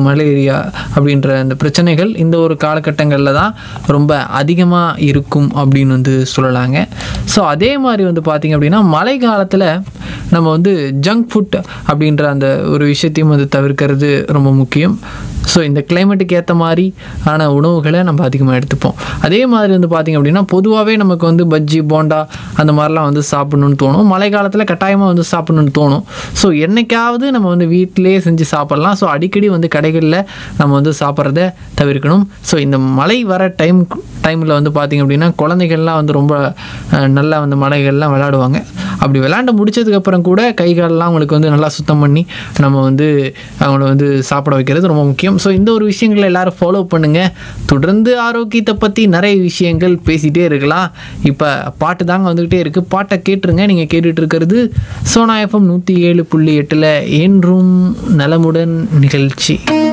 malaria அப்படின்ற அந்த பிரச்சனைகள் இந்த ஒரு காலகட்டங்களில் தான் ரொம்ப அதிகமாக இருக்கும் அப்படின்னு வந்து சொல்லலாங்க ஸோ அதே மாதிரி வந்து பார்த்திங்க அப்படின்னா மழை காலத்தில் நம்ம வந்து ஜங்க் ஃபுட் அப்படின்ற அந்த ஒரு விஷயத்தையும் வந்து தவிர்க்கிறது ரொம்ப முக்கியம் ஸோ இந்த கிளைமேட்டுக்கு ஏற்ற மாதிரி ஆன உணவுகளை நம்ம அதிகமாக எடுத்துப்போம் அதே மாதிரி வந்து பார்த்திங்க அப்படின்னா பொதுவாகவே நமக்கு வந்து பஜ்ஜி போண்டா அந்த மாதிரிலாம் வந்து சாப்பிடணும்னு தோணும் மழை காலத்தில் கட்டாயமாக வந்து சாப்பிடணும்னு தோணும் ஸோ என்னைக்காவது நம்ம வந்து வீட்டிலேயே செஞ்சு சாப்பிட்லாம் ஸோ அடிக்கடி வந்து கடைகளில் நம்ம வந்து சாப்பிட்றத தவிர்க்கணும் ஸோ இந்த மழை வர டைம் டைமில் வந்து பார்த்திங்க அப்படின்னா குழந்தைகள்லாம் வந்து ரொம்ப அஹ், நல்லா வந்து மலைகள்லாம் விளையாடுவாங்க அப்படி விளையாண்டு முடிச்சதுக்கப்புறம் கூட கை காலெல்லாம் அவங்களுக்கு வந்து நல்லா சுத்தம் பண்ணி நம்ம வந்து அவங்கள வந்து சாப்பிட வைக்கிறது ரொம்ப முக்கியம் ஸோ இந்த ஒரு விஷயங்களை எல்லாரும் ஃபாலோ பண்ணுங்கள் தொடர்ந்து ஆரோக்கியத்தை பற்றி நிறைய விஷயங்கள் பேசிகிட்டே இருக்கலாம் இப்போ பாட்டு தாங்க வந்துக்கிட்டே இருக்குது பாட்டை கேட்டுருங்க நீங்கள் கேட்டுட்டு இருக்கிறது சோனா எஃப்எம் நூற்றி ஏழு புள்ளி எட்டில் என்றும் நலமுடன் நிகழ்ச்சி